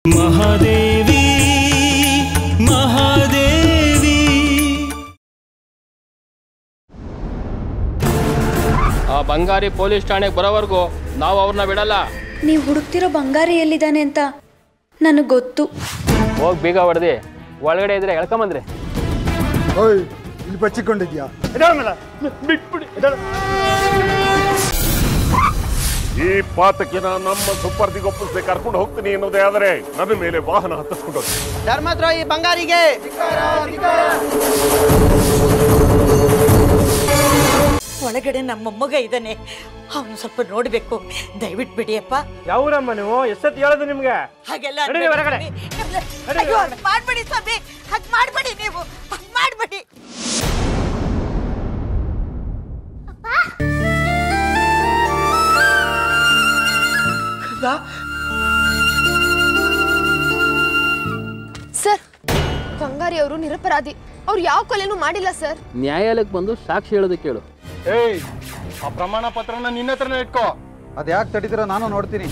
ಮಹಾದೇವಿ ಮಹಾದೇವಿ ಆ ಬಂಗಾರಿ ಪೊಲೀಸ್ ಠಾಣೆಗೆ ಬರೋವರೆಗೂ ನಾವು ಅವ್ರನ್ನ ಬಿಡಲ್ಲ ನೀವು ಹುಡುಕ್ತಿರೋ ಬಂಗಾರಿ ಎಲ್ಲಿದ್ದಾನೆ ಅಂತ ನನಗೆ ಗೊತ್ತು ಹೋಗಿ ಬೀಗ ಹೊಡೆದಿ ಒಳಗಡೆ ಇದ್ರೆ ಎಳ್ಕೊಂಬಂದ್ರಿ ಓಯ್ ಇಲ್ಲಿ ಬಚ್ಚಿಕೊಂಡಿದ್ಯಾ ಈ ಪಾತಕಿನ ನಮ್ಮ ಸುಪರ್ದಿಗೆ ಒಪ್ಪಿಸ್ದೆ ಕರ್ಕೊಂಡು ಹೋಗ್ತೀನಿ ಅನ್ನೋದೇ ಆದರೆ ನನ್ನ ಮೇಲೆ ವಾಹನ ಹತ್ತಿಸ್ಕೊಂಡು ಹೋಗ್ತೀನಿ ಧರ್ಮದ್ರೋಹಿ ಬಂಗಾರಿಗೆ ಒಳಗಡೆ ನಮ್ಮ ಮೊಮ್ಮಗ ಇದ್ದಾನೆ ಅವನು ಸ್ವಲ್ಪ ನೋಡಬೇಕು ದಯವಿಟ್ಟು ಬಿಡಿಯಪ್ಪ ಯಾವ್ರಮ್ಮ ನೀವು ಎಷ್ಟೊತ್ತು ಹೇಳೋದು ನಿಮ್ಗೆ ಹಾಗೆಲ್ಲ ನಡೀರಿ ಅನ್ಬೇಡಿ ಹೊರಗಡೆ. ಸ್ವಾಮಿ. ಅಯ್ಯೋ, ಹಾಗ್ ಮಾಡ್ಬೇಡಿ ಸ್ವಾಮಿ ಹಾಗೆ ಮಾಡ್ಬೇಡಿ ನೀವು ಹಾಗೆ ಮಾಡ್ಬೇಡಿ ಸರ್ ಬಂಗಾರಿ ಅವರು ನಿರಪರಾಧಿ ಅವ್ರು ಯಾವ ಕೊಲೆನೂ ಮಾಡಿಲ್ಲ ಸರ್ ನ್ಯಾಯಾಲಯಕ್ಕೆ ಬಂದು ಸಾಕ್ಷಿ ಹೇಳೋದಕ್ಕೆ ಕೇಳು ಏಯ್ ಆ ಪ್ರಮಾಣ ಪತ್ರನ ನಿನ್ನ ಹತ್ರನೇ ಇಟ್ಕೋ ಅದು ಯಾಕೆ ತಡಿದಿರೋ ನಾನು ನೋಡ್ತೀನಿ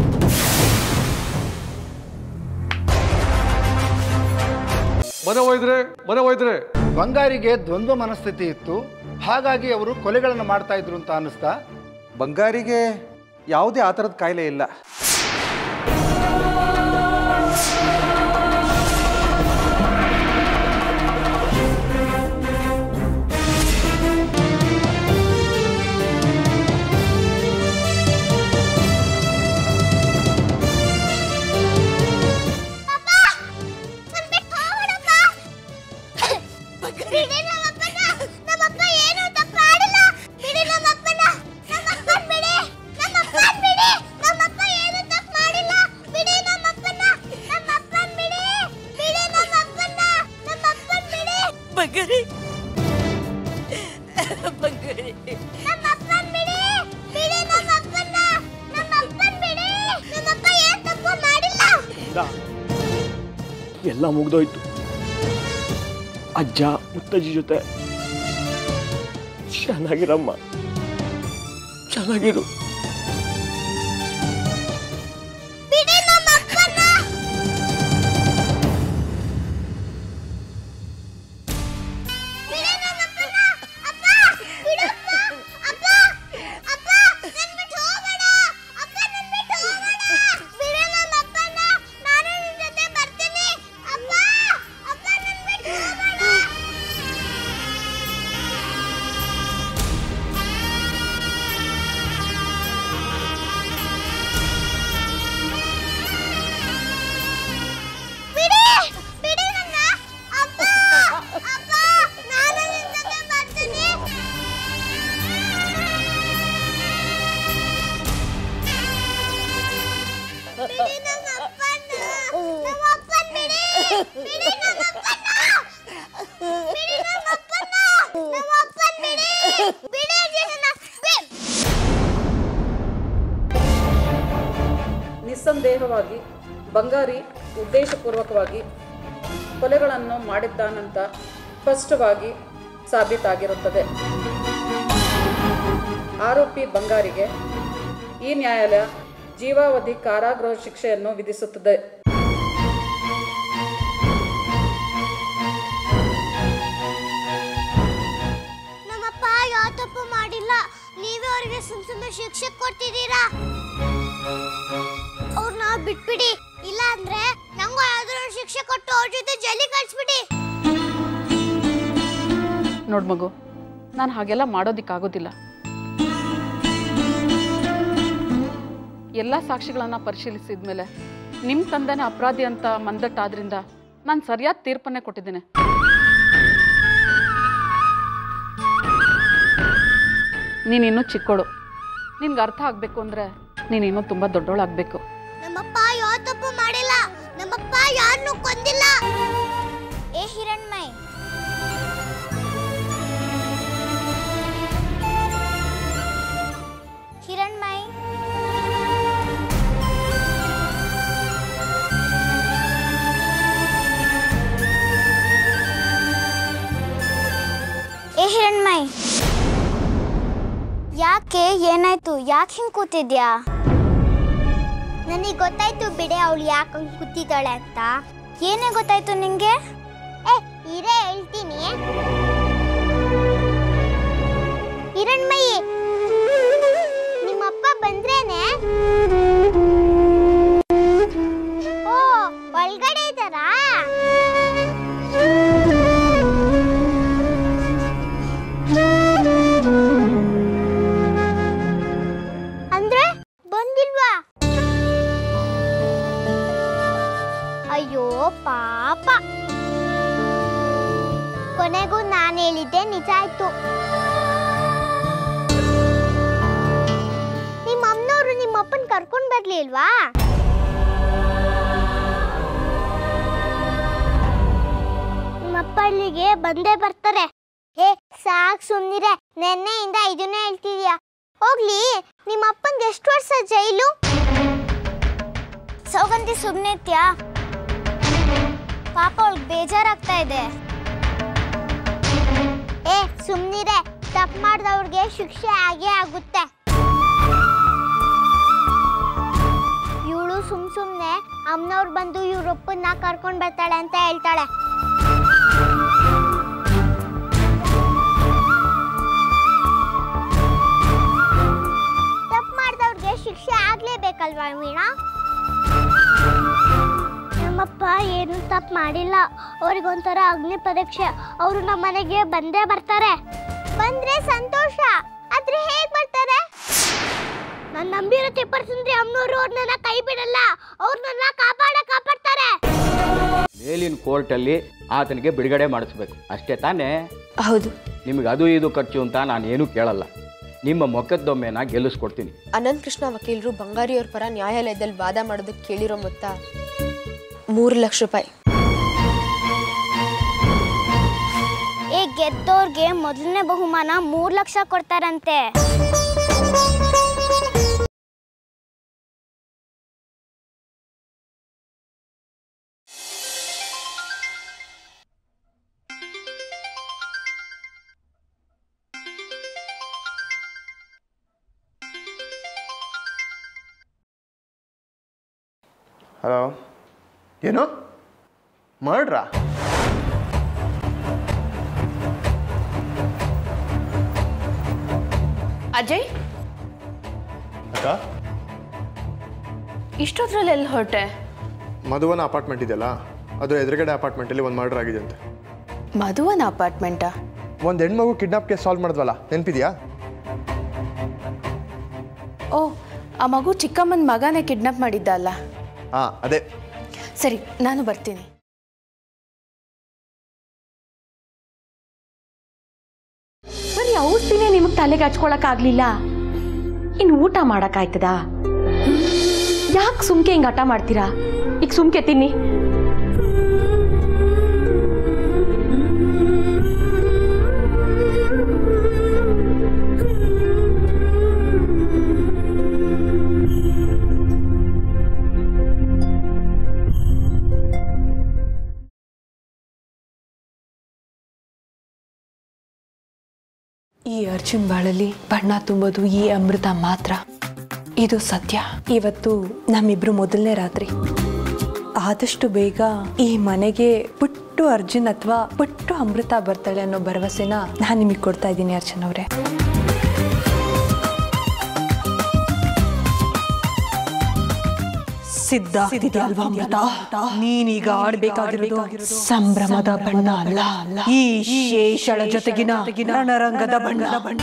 ಮನೆ ಒಯ್ದ್ರೆ ಮನೆ ಒಯ್ದ್ರೆ ಬಂಗಾರಿಗೆ ದ್ವಂದ್ವ ಮನಸ್ಥಿತಿ ಇತ್ತು ಹಾಗಾಗಿ ಅವರು ಕೊಲೆಗಳನ್ನು ಮಾಡ್ತಾ ಇದ್ರು ಅಂತ ಅನಿಸ್ತಾ ಬಂಗಾರಿಗೆ ಯಾವುದೇ ಆ ಥರದ ಕಾಯಿಲೆ ಇಲ್ಲ ಬಂಗಾರಿ ಬಂಗಾರಿ ಎಲ್ಲ ಮುಗ್ದೋಯ್ತು ಅಜ್ಜ ಮುತ್ತಜ್ಜಿ ಜೊತೆ ಚೆನ್ನಾಗಿರಮ್ಮ ಚೆನ್ನಾಗಿರು ನಿಸ್ಸಂದೇಹವಾಗಿ ಬಂಗಾರಿ ಉದ್ದೇಶಪೂರ್ವಕವಾಗಿ ಕೊಲೆಗಳನ್ನು ಮಾಡಿದ್ದಾನಂತ ಸ್ಪಷ್ಟವಾಗಿ ಸಾಬೀತಾಗಿರುತ್ತದೆ ಆರೋಪಿ ಬಂಗಾರಿಗೆ ಈ ನ್ಯಾಯಾಲಯ ಜೀವಾವಧಿ ಕಾರಾಗೃಹ ಶಿಕ್ಷೆಯನ್ನು ವಿಧಿಸುತ್ತದೆ ನಮ್ಮಪ್ಪ ಯಾವ ತಪ್ಪು ಮಾಡಿಲ್ಲ ನೀವೇ ಅವರಿಗೆ ಸುಮ್ ಸುಮ್ಮನೆ ಶಿಕ್ಷೆ ಕೊಡ್ತಿದ್ದೀರಾ ಅವ್ರನ್ನ ಬಿಟ್ಬಿಡಿ ಇಲ್ಲ ಅಂದ್ರೆ ನಂಗೂ ಯಾವ್ದಾದ್ರು ಒಂದ್ ಶಿಕ್ಷೆ ಕೊಟ್ಟು ಅವ್ರ ಜೊತೆ ಜಲ್ಲಿ ಕಳ್ಸ್ಬಿಡಿ ನೋಡು ಮಗು ನಾನು ಹಾಗೆಲ್ಲ ಮಾಡೋದಿಕ್ಕಾಗೋದಿಲ್ಲ ಎಲ್ಲ ಸಾಕ್ಷಿಗಳನ್ನು ಪರಿಶೀಲಿಸಿದ ಮೇಲೆ ನಿಮ್ಮ ತಂದೆನೇ ಅಪರಾಧಿ ಅಂತ ಮಂದಟ್ಟಾದ್ರಿಂದ ನಾನು ಸರಿಯಾದ ತೀರ್ಪನ್ನೇ ಕೊಟ್ಟಿದ್ದೇನೆ ನೀನಿನ್ನೂ ಚಿಕ್ಕೋಳು ನಿನ್ಗೆ ಅರ್ಥ ಆಗಬೇಕು ಅಂದರೆ ನೀನಿನ್ನೂ ತುಂಬ ದೊಡ್ಡೋಳಾಗಬೇಕು ನಮ್ಮಪ್ಪ ಯಾವ ತಪ್ಪು ಮಾಡಿಲ್ಲ ನಮ್ಮಪ್ಪ ಯಾರನ್ನೂ ಕೊಂದಿಲ್ಲ ಏ ಹಿರಣ್ಮಯ್ ಹಿರಣ್ಮಯ್ ಏ ಹಿರಣ್ಮಯ್ ಯಾಕೆ ಏನಾಯ್ತು ಯಾಕೆ ಹಿಂಗ್ ಕೂತಿದ್ಯಾ ನನಗೆ ಗೊತ್ತಾಯ್ತು ಬಿಡೆ ಅವಳು ಯಾಕೆ ಹಂಗ್ ಕೂತಿದ್ದಾಳೆ ಅಂತ ಏನೇ ಗೊತ್ತಾಯ್ತು ನಿಂಗೆ ಏ ಇರೇ ಹೇಳ್ತೀನಿ ಹಿರಣ್ಮಯಿ ನಿಮ್ಮಪ್ಪ ಬಂದ್ರೇನೆ ಓ ಒಳಗಡೆ ಇದ್ದಾರಾ ಅಂದ್ರೆ ಬಂದಿಲ್ವಾ ಅಯ್ಯೋ ಪಾಪ ಕೊನೆಗೂ ನಾನು ಹೇಳಿದ್ದೆ ನಿಜ ಆಯ್ತು ನಿಮ್ಮ ಅಮ್ಮನವರು ನಿಮ್ಮ ಅಪ್ಪನ ಕರ್ಕೊಂಡ್ ಬರ್ಲಿಲ್ವಾ ನಿಮ್ಮಪ್ಪ ಅಲ್ಲಿಗೆ ಬಂದೇ ಬರ್ತಾರೆ ಹೇ ಸಾಕ್ ಸುಮ್ನಿರೆ ನೆನ್ನೆಯಿಂದ ಇದನ್ನೇ ಹೇಳ್ತಿದ್ಯಾ ಹೋಗ್ಲಿ ನಿಮ್ಮ ಅಪ್ಪಂಗೆ ಎಷ್ಟು ವರ್ಷ ಜೈಲು ಸೌಗಂಧಿ ಸುಮ್ನೆತ್ಯಾ ಪಾಪ ಅವಳಿಗೆ ಬೇಜಾರಾಗ್ತಾ ಇದೆ ಏ ಸುಮ್ನಿರೆ ತಪ್ಪು ಮಾಡ್ದವ್ರಿಗೆ ಶಿಕ್ಷೆ ಆಗೇ ಆಗುತ್ತೆ ಇವಳು ಸುಮ್ ಸುಮ್ನೆ ಅಮ್ಮನವ್ರು ಬಂದು ಇವ್ರೊಪ್ಪನ್ನ ಕರ್ಕೊಂಡ್ ಬರ್ತಾಳೆ ಅಂತ ಹೇಳ್ತಾಳೆ ತಪ್ಪು ಮಾಡ್ದವ್ರಿಗೆ ಶಿಕ್ಷೆ ಆಗ್ಲೇಬೇಕಲ್ವಾ ವೀಣಾ ನಮ್ಮಪ್ಪ ಏನು ತಪ್ಪು ಮಾಡಿಲ್ಲ ಅವ್ರಿಗೊಂಥರ ಅಗ್ನಿ ಪರೀಕ್ಷೆ ಅವರು ನಮ್ಮ ಮನೆಗೆ ಬಂದೇ ಬರ್ತಾರೆ ಬಂದ್ರೆ ಸಂತೋಷ ಆದ್ರೆ ಹೇಗ್ ಬರ್ತಾರೆ ನಾನು ನಂಬಿರೋ ತಿಪ್ಪರ್ ಸುಂದ್ರಿ ಅಮ್ಮನವರು ಅವ್ರನ್ನ ಕೈ ಬಿಡಲ್ಲ ಅವ್ರನ್ನ ಕಾಪಾಡ ಕಾಪಾಡ್ತಾರೆ ಮೇಲಿನ ಕೋರ್ಟಲ್ಲಿ ಆತನಿಗೆ ಬಿಡುಗಡೆ ಮಾಡಿಸ್ಬೇಕು ಅಷ್ಟೇ ತಾನೇ ಹೌದು ನಿಮಗೆ ಅದು ಇದು ಖರ್ಚು ಅಂತ ನಾನು ಏನೂ ಕೇಳಲ್ಲ ನಿಮ್ಮ ಮೊಕದ್ದೊಮ್ಮೆನ ಗೆಲ್ಲಿಸ್ಕೊಡ್ತೀನಿ ಅನಂತ್ ಕೃಷ್ಣ ವಕೀಲರು ಬಂಗಾರಿಯವ್ರ ಪರ ನ್ಯಾಯಾಲಯದಲ್ಲಿ ವಾದ ಮಾಡೋದಕ್ಕೆ ಕೇಳಿರೋ ಮೊತ್ತ ಮೂರು ಲಕ್ಷ ರೂಪಾಯಿ ಈ ಗೆದ್ದೋರ್ಗೆ ಮೊದಲನೇ ಬಹುಮಾನ ಮೂರ್ ಲಕ್ಷ ಕೊಡ್ತಾರಂತೆ ಹಲೋ ಏನು ಮಾಡ್ರಾ ಅಜಯ್ ಅಕ್ಕ ಇಷ್ಟೊದ್ರಲ್ಲಿ ಎಲ್ಲಿ ಹೊರಟೆ ಮಧುವನ ಅಪಾರ್ಟ್ಮೆಂಟ್ ಇದೆಯಲ್ಲ ಅದ್ರ ಎದುರುಗಡೆ ಅಪಾರ್ಟ್ಮೆಂಟಲ್ಲಿ ಒಂದು ಮರ್ಡರ್ ಆಗಿದೆ ಅಂತೆ ಮಧುವನ ಅಪಾರ್ಟ್ಮೆಂಟಾ ಒಂದು ಹೆಣ್ಮಗು ಕಿಡ್ನಾಪ್ ಕೇಸ್ ಸಾಲ್ವ್ ಮಾಡಿದ್ವಲ್ಲ ನೆನಪಿದ್ಯಾ ಓ ಆ ಮಗು ಚಿಕ್ಕಮ್ಮನ ಮಗನೇ ಕಿಡ್ನಾಪ್ ಮಾಡಿದ್ದ ಅಲ್ಲ ಹಾಂ ಅದೇ ಸರಿ ನಾನು ಬರ್ತೀನಿ ಬರೀ ಔಷಧಿನೇ ನಿಮಗೆ ತಲೆಗೆ ಹಚ್ಕೊಳಕ್ಕಾಗ್ಲಿಲ್ಲ ಇನ್ನು ಊಟ ಮಾಡಕ್ಕಾಯ್ತದಾ ಯಾಕೆ ಸುಮ್ಕೆ ಹಿಂಗೆ ಹಠ ಮಾಡ್ತೀರಾ ಈಗ ಸುಮ್ಕೆ ತಿನ್ನಿ ಈ ಅರ್ಜುನ್ ಬಾಳಲ್ಲಿ ಬಣ್ಣ ತುಂಬೋದು ಈ ಅಮೃತ ಮಾತ್ರ ಇದು ಸತ್ಯ ಇವತ್ತು ನಮ್ಮಿಬ್ರು ಮೊದಲನೇ ರಾತ್ರಿ ಆದಷ್ಟು ಬೇಗ ಈ ಮನೆಗೆ ಪುಟ್ಟು ಅರ್ಜುನ್ ಅಥವಾ ಪುಟ್ಟು ಅಮೃತ ಬರ್ತಾಳೆ ಅನ್ನೋ ಭರವಸೆನ ನಾನು ನಿಮಗೆ ಕೊಡ್ತಾ ಇದ್ದೀನಿ ಅರ್ಜುನ್ ಅವರೇ ಸಿದ್ಧ ಅಲ್ವಾ ಅಮೃತ ನೀನೀಗ ಆಡ್ಬೇಕಾಗಿರೋದು ಸಂಭ್ರಮದ ಬಣ್ಣ ಅಲ್ಲ ಈ ಶೇಷಳ ಜೊತೆಗಿನ ರಣರಂಗದ ಬಣ್ಣ ಬಣ್ಣ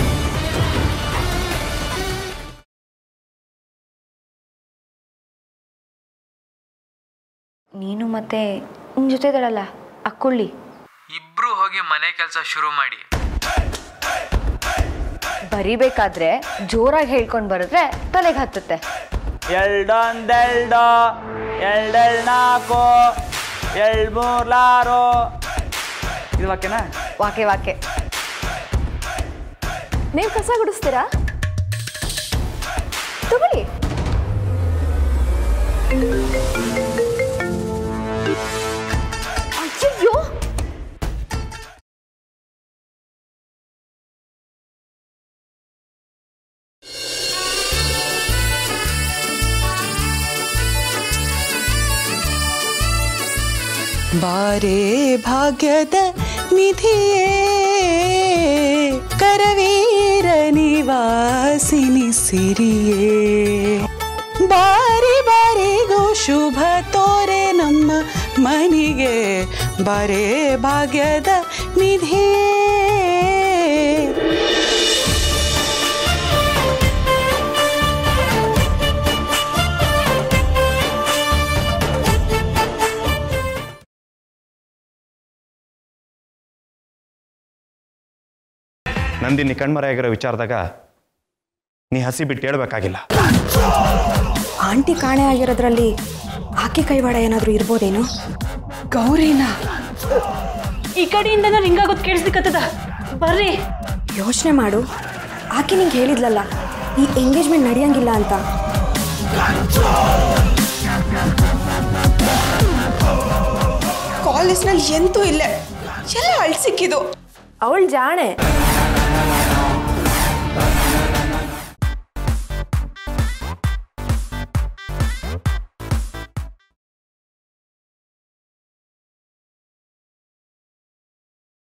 ನೀನು ಮತ್ತೆ ನಿನ್ ಜೊತೆ ಇದ್ದಾಳಲ್ಲ ಅಕ್ಕುಳ್ಳಿ ಇಬ್ರು ಹೋಗಿ ಮನೆ ಕೆಲಸ ಶುರು ಮಾಡಿ ಬರಿಬೇಕಾದ್ರೆ ಜೋರಾಗಿ ಹೇಳ್ಕೊಂಡು ಬರೆದ್ರೆ ತಲೆಗೆ ಹತ್ತುತ್ತೆ ಎಲ್ಡೊಂದೆಲ್ಡು ಎಲ್ಡೆಳ್ ನಾಲ್ಕು ಎಳ್ ಮೂರ್ಲಾರು ಇದು ವಾಕ್ಯನಾ ವಾಕೆ ವಾಕೆ ನೀವು ಕಸ ಗುಡಿಸ್ತೀರಾ ತಗೊಳ್ಳಿ ಅಯ್ಯೋ ಬಾರೇ ಭಾಗ್ಯದ ನಿಧಿಯೇ ಕರವೀರ ನಿವಾಸಿನಿ ಸಿರಿಯೇ ಬಾರಿ ಬಾರಿಗೂ ಶುಭ ತೋರೆ ನಮ್ಮ ಮನಿಗೆ ಬಾರೇ ಭಾಗ್ಯದ ನಿಧಿಯೇ ನಂದಿನಿ ಕಣ್ಮರೆಯಾಗಿರೋ ವಿಚಾರದಾಗ ನೀ ಹಸಿ ಬಿಟ್ಟು ಹೇಳ್ಬೇಕಾಗಿಲ್ಲ ಆಂಟಿ ಕಾಣೆ ಆಗಿರೋದ್ರಲ್ಲಿ ಆಕೆ ಕೈವಾಡ ಏನಾದರೂ ಇರ್ಬೋದೇನು ಗೌರಿನ ಈ ಕಡೆಯಿಂದ ಹಿಂಗಾಗೋದು ಕೇಳಿಸ್ಲಿಕ್ಕತ್ತದ ಬರ್ರಿ ಯೋಚನೆ ಮಾಡು ಆಕೆ ನಿಂಗೆ ಹೇಳಿದ್ಲಲ್ಲ ಈ ಎಂಗೇಜ್ಮೆಂಟ್ ನಡೆಯಂಗಿಲ್ಲ ಅಂತ ಕಾಲೇಜ್ನಲ್ಲಿ ಎಂತೂ ಇಲ್ಲ ಎಲ್ಲ ಅಳ್ ಸಿಕ್ಕಿದು ಅವಳು ಜಾಣೆ